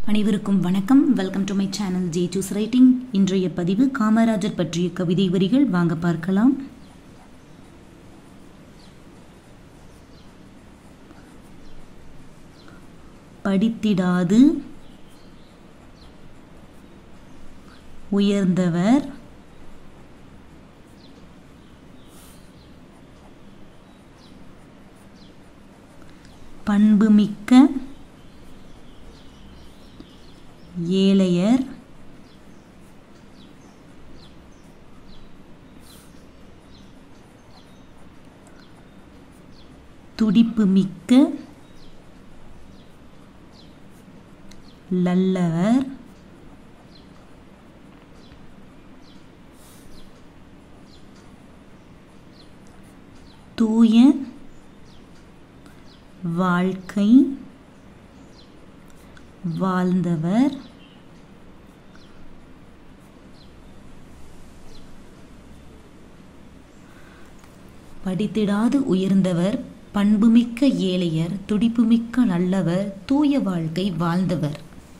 அனைவருக்கும் வணக்கம் welcome to my channel Jesus writing இன்றைய பதிவு காமராஜர் பற்றிய கவிதை வரிகள் வாங்க பார்க்கலாம் படித்திடாது உயர்ந்தவர் பண்புமிக்க ஏழையர் துடிப்புமிக்க நல்லவர் தூய வாழ்க்கை வாழ்ந்தவர் படித்திடாது உயர்ந்தவர் பண்புமிக்க ஏழையர் துடிப்புமிக்க நல்லவர் தூய வாழ்க்கை வாழ்ந்தவர்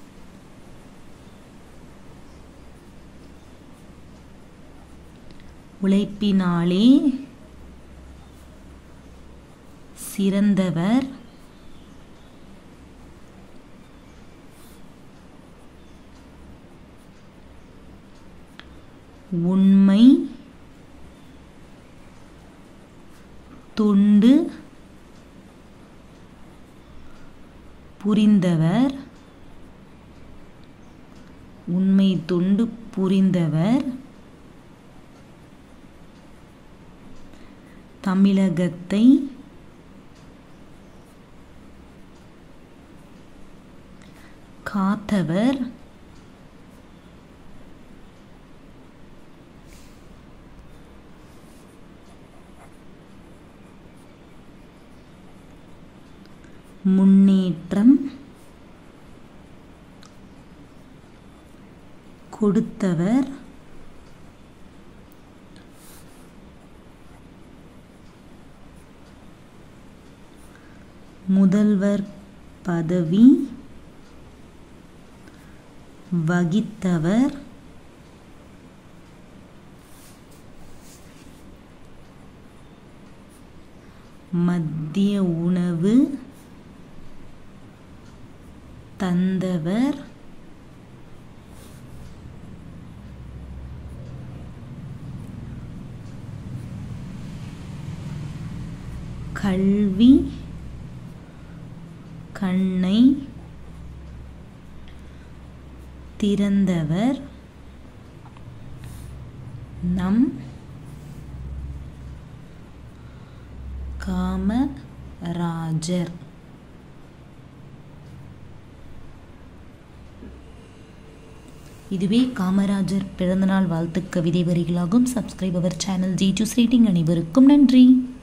உழைப்பினாலே சிறந்தவர் உண்மை தொண்டு புரிந்தவர் உண்மை தொண்டு புரிந்தவர் தமிழகத்தை காத்தவர் முன்னேற்றம் கொடுத்தவர் முதல்வர் பதவி வகித்தவர் மத்திய உணவு தந்தவர் கல்வி கண்ணை திறந்தவர் நம் காமராஜர் இதுவே காமராஜர் பிறந்தநாள் வாழ்த்து கவிதை வரிகளாகும் subscribe our channel Jesus rating அனைவருக்கும் நன்றி